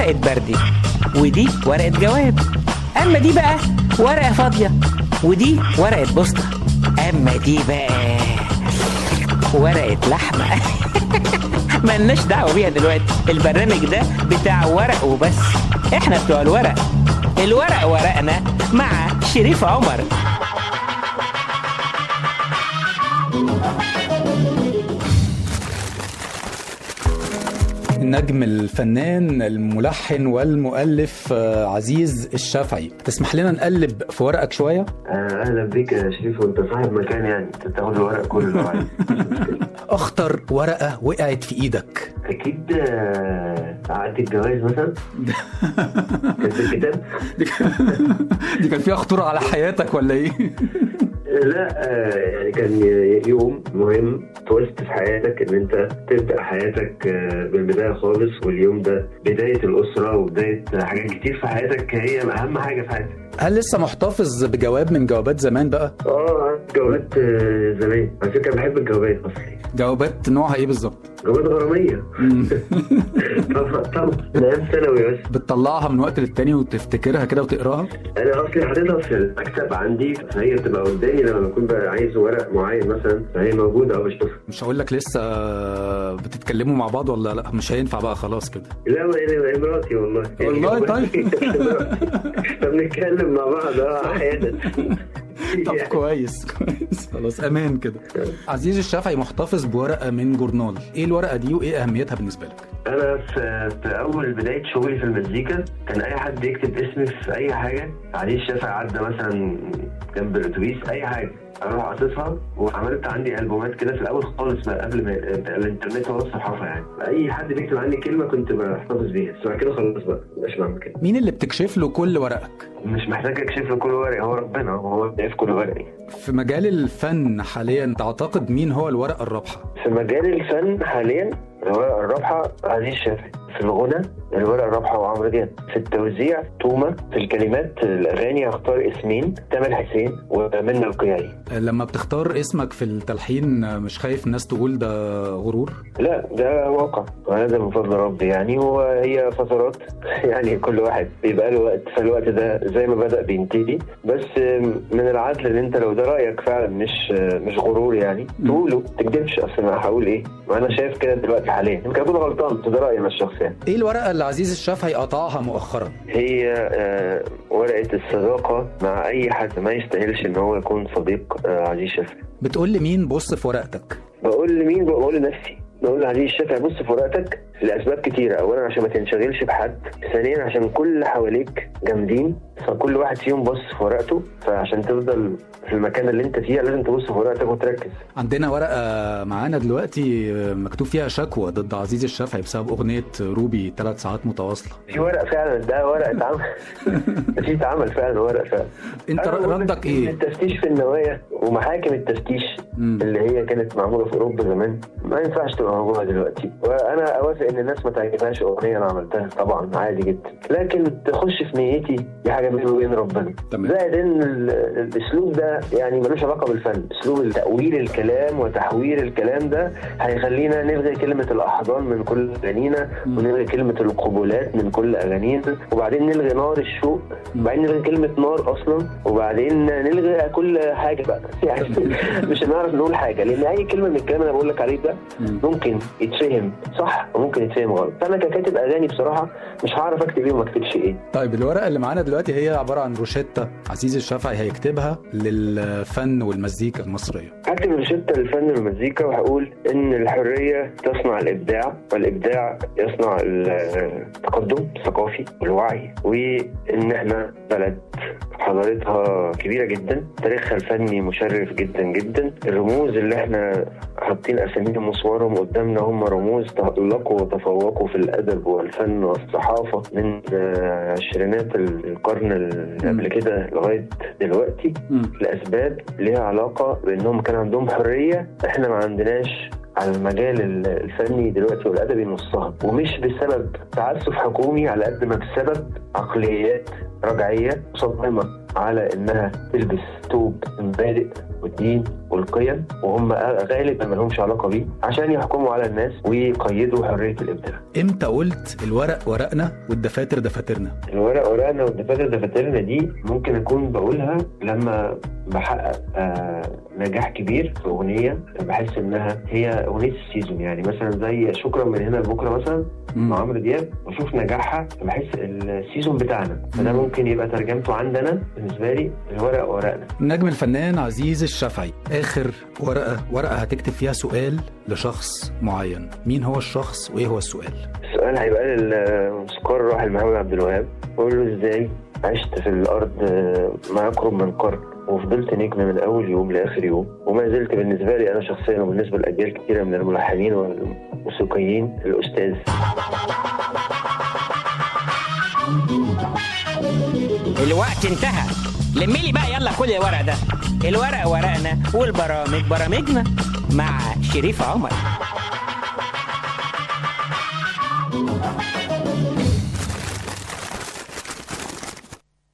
ورقة بردي ودي ورقة جواب أما دي بقى ورقة فاضية ودي ورقة بوسطة أما دي بقى ورقة لحمة ملناش دعوة بيها دلوقتي البرنامج ده بتاع ورق وبس احنا بتوع الورق الورق ورقنا مع شريف عمر النجم الفنان الملحن والمؤلف آه، عزيز الشافعي تسمح لنا نقلب في ورقك شوية آه، اهلا بيك يا شريف وانت صاحب مكان يعني انت تاخد الورق كله لو عايز أخطر ورقة وقعت في إيدك اكيد آه، عقد الجواز مثلا كان في الكتاب دي كان فيها خطورة على حياتك ولا إيه؟ لا آه، يعني كان يوم مهم توست في حياتك ان انت تبدا حياتك آه، بالبدايه خالص واليوم ده بدايه الاسره وبدايه حاجات كتير في حياتك هي اهم حاجه في حياتك هل لسه محتفظ بجواب من جوابات زمان بقى؟ اه جوابات آه، زمان على فكره بحب الجوابات اصلا جوابات نوعها إيه بالظبط؟ جوابات غراميه طبعا طبعا من ايام ثانوي بس بتطلعها من وقت للتاني وتفتكرها كده وتقراها؟ انا اصلي حاططها في المكتب عندي فهي بتبقى قدامي لما بكون بقى عايز ورق معين مثلا فهي موجوده اه بشوفها مش هقول لك لسه بتتكلموا مع بعض ولا لا مش هينفع بقى خلاص كده لا ما هي مراتي والله والله طيب. فبنتكلم مع بعض اه احيانا طب كويس كويس خلاص امان كده عزيز الشافعي محتفظ بورقه من جورنال ايه الورقه دي وايه اهميتها بالنسبه لك انا في, في اول بدايه شغلي في المزيكا كان اي حد يكتب اسمي في اي حاجه عليه الشافعي عدى مثلا جنب الاتوبيس اي حاجه اروح قاصصها وعملت عندي البومات كده في الاول خالص بقى قبل ما الانترنت ولا الصحافه يعني اي حد بيكتب عني كلمه كنت بحتفظ بيها بس بعد كده خلاص بقى مش بعمل كده مين اللي بتكشف له كل ورقك مش محتاج اكشف له كل ورقه هو ربنا هو اللي في كل ورقه في مجال الفن حاليا تعتقد مين هو الورقه الرابحه في مجال الفن حاليا الورقه الرابحه عزيز شافعي في الغنى الورقه الرابحه وعمرو دياب في التوزيع تومه في الكلمات الاغاني هختار اسمين تامر حسين ومنى القيعي لما بتختار اسمك في التلحين مش خايف الناس تقول ده غرور لا ده واقع وهذا من فضل ربي يعني وهي فترات يعني كل واحد بيبقى له وقت فالوقت ده زي ما بدا بينتهي بس من العدل ان انت لو ده رايك فعلا مش مش غرور يعني تقوله ما تكذبش اصل انا هقول ايه وانا شايف كده دلوقتي حاليا يمكن اكون غلطان بس ده رايي انا الشخصي يعني ايه الورقه اللي عزيز الشافعي قطعها مؤخرا هي آه، ورقه الصداقه مع اي حد ما يستاهلش ان هو يكون صديق آه، عزيز شافعي بتقول لمين بص في ورقتك بقول لمين بقول لنفسي بقول لعزيز الشافعي بص في ورقتك لاسباب كتيره اولا عشان ما تنشغلش بحد ثانيا عشان كل اللي حواليك جامدين فكل واحد فيهم بص في ورقته فعشان تفضل في المكان اللي انت فيه لازم تبص في ورقتك وتركز عندنا ورقه معانا دلوقتي مكتوب فيها شكوى ضد عزيز الشافعي بسبب اغنيه روبي ثلاث ساعات متواصله في ورق فعلا ده ورق اتعمل في اتعمل فعلا ورق فعلا انت أنا بقول لك ردك إن ايه التفتيش في النوايا ومحاكم التفتيش مم. اللي هي كانت معموله في اوروبا زمان ما ينفعش تبقى موجوده دلوقتي وانا اوافق ان الناس ما تعجبهاش اغنيه انا عملتها طبعا عادي جدا لكن تخش في نيتي دي حاجه بيني وبين ربنا تمام. زائد ان ال- الاسلوب ده يعني ملوش علاقه بالفن اسلوب تاويل الكلام وتحوير الكلام ده هيخلينا نلغي كلمه الاحضان من كل اغانينا مم. ونلغي كلمه القبولات من كل اغانينا وبعدين نلغي نار الشوق وبعدين نلغي كلمه نار اصلا وبعدين نلغي كل حاجه بقى يعني مش هنعرف نقول حاجه لان اي كلمه من الكلام اللي انا بقول لك عليه ده مم. ممكن يتفهم صح وممكن يتفهم غلط فانا ككاتب اغاني بصراحه مش هعرف اكتب ايه وما اكتبش ايه طيب الورقه اللي معانا دلوقتي هي عباره عن روشته عزيز الشافعي هيكتبها للفن والمزيكا المصريه هكتب روشته للفن والمزيكا وهقول ان الحريه تصنع الابداع والابداع يصنع التقدم الثقافي والوعي وان احنا بلد حضارتها كبيره جدا تاريخها الفني مشرف جدا جدا الرموز اللي احنا حاطين اساميهم وصورهم قدامنا هم رموز تألقوا وتفوقوا في الادب والفن والصحافه من آه، عشرينات القرن اللي قبل كده لغايه دلوقتي مم. لاسباب ليها علاقه بانهم كان عندهم حريه احنا ما عندناش على المجال ال- الفني دلوقتي والادبي نصها ومش بسبب تعسف حكومي على قد ما بسبب عقليات رجعيه مصممه على انها تلبس مكتوب المبادئ والدين والقيم وهم غالبا ما لهمش علاقه بيه عشان يحكموا على الناس ويقيدوا حريه الابداع امتى قلت الورق ورقنا والدفاتر دفاترنا الورق ورقنا والدفاتر دفاترنا دي ممكن اكون بقولها لما بحقق آه نجاح كبير في اغنيه بحس انها هي اغنيه السيزون يعني مثلا زي شكرا من هنا لبكره مثلا مع عمرو دياب بشوف نجاحها بحس السيزون بتاعنا فده ممكن يبقى ترجمته عندنا بالنسبه لي الورق ورقنا النجم الفنان عزيز الشافعي اخر ورقه ورقه هتكتب فيها سؤال لشخص معين مين هو الشخص وايه هو السؤال السؤال هيبقى للموسيقار الراحل محمد عبد الوهاب بقول له ازاي عشت في الارض ما يقرب من قرن وفضلت نجم من اول يوم لاخر يوم وما زلت بالنسبه لي انا شخصيا وبالنسبه لاجيال كثيره من الملحنين والموسيقيين الاستاذ الوقت انتهى لملي بقى يلا كل الورق ده الورق ورقنا والبرامج برامجنا مع شريف عمر